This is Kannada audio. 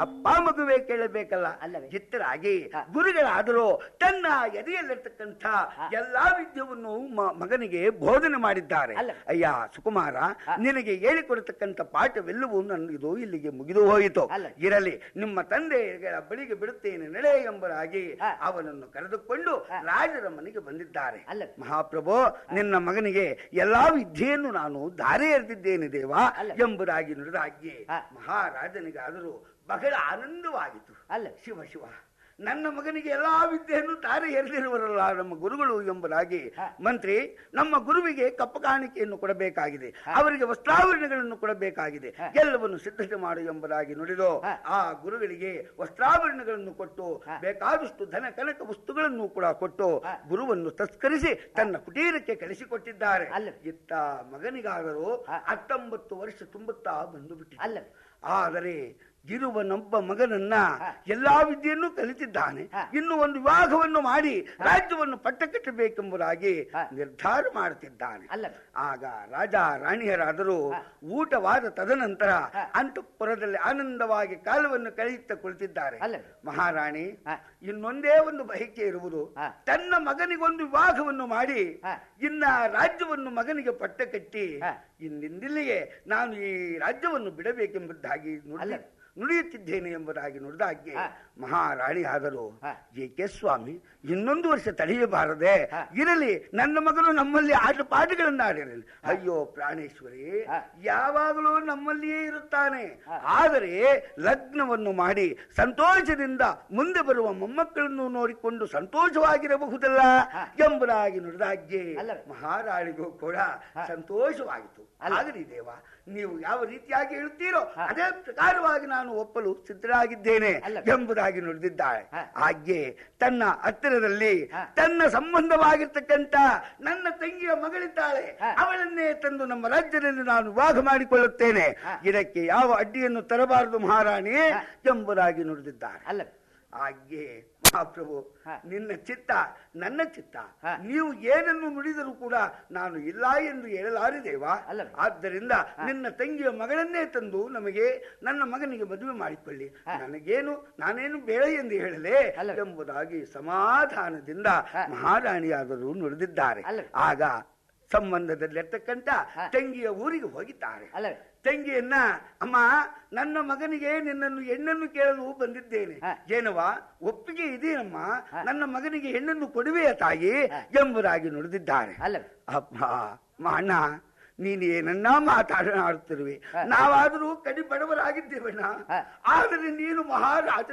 ಅಪ್ಪ ಮಗುವೆ ಕೇಳಬೇಕಲ್ಲ ಅಲ್ಲವೇ? ಚಿತ್ತರಾಗಿ ಹ. ಗುರುಗಳಾದರೂ ತನ್ನ ಎದೆಯಲ್ಲಿರ್ತಕ್ಕಂಥ ಎಲ್ಲಾ ವಿದ್ಯವನ್ನು ಮ- ಮಗನಿಗೆ ಬೋಧನೆ ಮಾಡಿದ್ದಾರೆ ಅಲ್ಲವೇ? ಅಯ್ಯ ಸುಕುಮಾರ ಹ. ನಿನಗೆ ಹೇಳಿಕೊಡತಕ್ಕಂಥ ಪಾಠವೆಲ್ಲವೂ ನನ್ನದು ಇಲ್ಲಿಗೆ ಮುಗಿದು ಹೋಯಿತು ಅಲ್ಲವೇ? ಇರಲಿ ನಿಮ್ಮ ತಂದೆಯ ಬಳಿಗೆ ಬಿಡುತ್ತೇನೆ ನಡೆ ಎಂಬುದಾಗಿ ಹ. ಅವನನ್ನು ಕರೆದುಕೊಂಡು ಹ. ರಾಜರ ಮನೆಗೆ ಬಂದಿದ್ದಾರೆ ಅಲ್ಲವೇ? ಮಹಾಪ್ರಭು ನಿನ್ನ ಮಗನಿಗೆ ಎಲ್ಲಾ ವಿದ್ಯೆಯನ್ನು ನಾನು ಧಾರೆ ಎರೆದಿದ್ದೇನೆ ದೇವ ಅಲ್ಲವೇ? ಎಂಬುದಾಗಿ ನುಡಿದಾಗಿ ಹ. ಮಹಾರಾಜನಿಗಾದರೂ ಬಹಳ ಆನಂದವಾಯಿತು ಅಲ್ಲವೇ? ಶಿವ ಶಿವ ನನ್ನ ಮಗನಿಗೆ ಎಲ್ಲಾ ವಿದ್ಯೆಯನ್ನು ತಾರೆ ಎರೆದಿರುವರಲ್ಲ ನಮ್ಮ ಗುರುಗಳು ಎಂಬುದಾಗಿ ಹ. ಮಂತ್ರಿ ನಮ್ಮ ಗುರುವಿಗೆ ಕಪ್ಪ ಕಾಣಿಕೆಯನ್ನು ಕೊಡಬೇಕಾಗಿದೆ ಅವರಿಗೆ ವಸ್ತ್ರಾಭರಣಗಳನ್ನು ಕೊಡಬೇಕಾಗಿದೆ ಹ. ಎಲ್ಲವನ್ನು ಸಿದ್ಧತೆ ಮಾಡು ಎಂಬುದಾಗಿ ನುಡಿದು ಹ. ಆ ಗುರುಗಳಿಗೆ ವಸ್ತ್ರಾಭರಣಗಳನ್ನು ಕೊಟ್ಟು ಹ. ಬೇಕಾದಷ್ಟು ಧನ ಕನಕ ವಸ್ತುಗಳನ್ನು ಕೂಡ ಕೊಟ್ಟು ಹ. ಗುರುವನ್ನು ತಸ್ಕರಿಸಿ ತನ್ನ ಕುಟೀರಕ್ಕೆ ಕಳಿಸಿಕೊಟ್ಟಿದ್ದಾರೆ ಅಲ್ಲವೇ? ಇತ್ತ ಮಗನಿಗಾದರೂ ಹ. ಹತ್ತೊಂಬತ್ತು ವರ್ಷ ತುಂಬುತ್ತಾ ಬಂದು ಬಿಟ್ಟಿದೆ ಅಲ್ಲವೇ? ಆದರೆ ಇರುವನೊಬ್ಬ ಮಗನನ್ನ ಹ. ಎಲ್ಲಾ ವಿದ್ಯೆಯನ್ನು ಕಲಿತಿದ್ದಾನೆ ಹ. ಇನ್ನು ಒಂದು ವಿವಾಹವನ್ನು ಮಾಡಿ ರಾಜ್ಯವನ್ನು ಪಟ್ಟ ಕಟ್ಟಬೇಕೆಂಬುದಾಗಿ ಹ. ನಿರ್ಧಾರ ಮಾಡುತ್ತಿದ್ದಾನೆ ಅಲ್ಲವೇ? ಆಗ ರಾಜ ರಾಣಿಯರಾದರೂ ಹ. ಊಟವಾದ ತದನಂತರ ಹ. ಅಂತಃಪುರದಲ್ಲಿ ಆನಂದವಾಗಿ ಕಾಲವನ್ನು ಕಳೆಯುತ್ತಾ ಕುಳಿತಿದ್ದಾರೆ ಅಲ್ಲವೇ? ಮಹಾರಾಣಿ ಹ. ಇನ್ನೊಂದೇ ಒಂದು ಬಯಕೆ ಇರುವುದು ಹ. ತನ್ನ ಮಗನಿಗೊಂದು ವಿವಾಹವನ್ನು ಮಾಡಿ ಹ. ಇನ್ನ ರಾಜ್ಯವನ್ನು ಮಗನಿಗೆ ಪಟ್ಟ ಕಟ್ಟಿ ಹ. ಇಂದಿಂದಿಲ್ಲಿಗೆ ನಾನು ಈ ರಾಜ್ಯವನ್ನು ಬಿಡಬೇಕೆಂಬುದಾಗಿ ನುಡಿ ಅಲ್ಲವೇ? ನುಡಿಯುತ್ತಿದ್ದೇನೆ ಎಂಬುದಾಗಿ ನುಡಿದಾಗೆ ಹ. ಮಹಾರಾಣಿ ಆದರು ಹ. ಏಕೆ ಸ್ವಾಮಿ ಇನ್ನೊಂದು ವರ್ಷ ತಡೆಯಬಾರದೆ ಹ. ಇರಲಿ ನನ್ನ ಮಗನು ನಮ್ಮಲ್ಲಿ ಆಟ ಪಾಠಗಳನ್ನು ಆಡಿರಲಿ ಅಯ್ಯೋ ಪ್ರಾಣೇಶ್ವರಿ ಹ. ಯಾವಾಗಲೂ ನಮ್ಮಲ್ಲಿಯೇ ಇರುತ್ತಾನೆ ಹ. ಆದರೆ ಲಗ್ನವನ್ನು ಮಾಡಿ ಸಂತೋಷದಿಂದ ಮುಂದೆ ಬರುವ ಮೊಮ್ಮಕ್ಕಳನ್ನು ನೋಡಿಕೊಂಡು ಸಂತೋಷವಾಗಿರಬಹುದಲ್ಲ ಹ. ಎಂಬುದಾಗಿ ನುಡಿದಾಗ್ಗೆ ಅಲ್ಲವೇ? ಮಹಾರಾಣಿಗೂ ಕೂಡ ಹ. ಸಂತೋಷವಾಯಿತು ಅಲ್ಲ. ಆಗಲಿ ದೇವ ನೀವು ಯಾವ ರೀತಿಯಾಗಿ ಹೇಳುತ್ತೀರೋ ಹ. ಅದೇ ಪ್ರಕಾರವಾಗಿ ನಾನು ಒಪ್ಪಲು ಸಿದ್ಧರಾಗಿದ್ದೇನೆ ಅಲ್ಲವೇ? ಎಂಬುದಾಗಿ ನುಡಿದಿದ್ದಾಳೆ ಹ. ಹಾಗೆ ತನ್ನ ಹತ್ತಿರದಲ್ಲಿ ಹ. ತನ್ನ ಸಂಬಂಧವಾಗಿರ್ತಕ್ಕಂಥ ನನ್ನ ತಂಗಿಯ ಮಗಳಿದ್ದಾಳೆ ಹ. ಅವಳನ್ನೇ ತಂದು ನಮ್ಮ ರಾಜ್ಯದಲ್ಲಿ ನಾನು ವಿವಾಹ ಮಾಡಿಕೊಳ್ಳುತ್ತೇನೆ ಹ. ಇದಕ್ಕೆ ಯಾವ ಅಡ್ಡಿಯನ್ನು ತರಬಾರದು ಮಹಾರಾಣಿ ಹ. ಎಂಬುದಾಗಿ ನುಡಿದಿದ್ದಾಳೆ ಅಲ್ಲವೇ? ಹಾಗೆ ಮಹಾಪ್ರಭು ಹ. ನಿನ್ನ ಚಿತ್ತ ನನ್ನ ಚಿತ್ತ ಹ. ನೀವು ಏನನ್ನು ನುಡಿದರೂ ಕೂಡ ನಾನು ಇಲ್ಲ ಎಂದು ಹೇಳಲಾರೆ ದೇವ ಅಲ್ಲವೇ? ಆದ್ದರಿಂದ ನಿನ್ನ ತಂಗಿಯ ಮಗಳನ್ನೇ ತಂದು ನಮಗೆ ನನ್ನ ಮಗನಿಗೆ ಮದುವೆ ಮಾಡಿಕೊಳ್ಳಿ ಹ. ನನಗೇನು ನಾನೇನು ಬೇಡ ಎಂದು ಹೇಳಲೆ ಅಲ್ಲವೇ? ಎಂಬುದಾಗಿ ಸಮಾಧಾನದಿಂದ ಹ. ಮಹಾರಾಣಿಯಾದರೂ ನುಡಿದಿದ್ದಾರೆ ಅಲ್ಲವೇ? ಆಗ ಸಂಬಂಧದಲ್ಲಿರ್ತಕ್ಕಂಥ ಹ. ತಂಗಿಯ ಊರಿಗೆ ಹೋಗಿದ್ದಾರೆ ಅಲ್ಲವೇ? ತಂಗಿಯನ್ನ ಅಮ್ಮ ನನ್ನ ಮಗನಿಗೆ ನಿನ್ನನ್ನು ಹೆಣ್ಣನ್ನು ಕೇಳಲು ಬಂದಿದ್ದೇನೆ ಹ. ಏನವ ಒಪ್ಪಿಗೆ ಇದೆಯಮ್ಮ ಹ. ನನ್ನ ಮಗನಿಗೆ ಹೆಣ್ಣನ್ನು ಕೊಡುವೆಯ ತಾಯಿ ಹ. ಎಂಬುದಾಗಿ ನುಡಿದಿದ್ದಾರೆ ಅಲ್ಲವೇ? ಅಪ್ಪ ಮ- ಅಣ್ಣ ನೀನು ಏನನ್ನ ಮಾತಾಡುತ್ತಿರುವೆ ಹ. ನಾವಾದರೂ ಕಡಿ ಬಡವರಾಗಿದ್ದೇವಣ್ಣ ಹ. ಆದರೆ ನೀನು ಮಹಾರಾಜ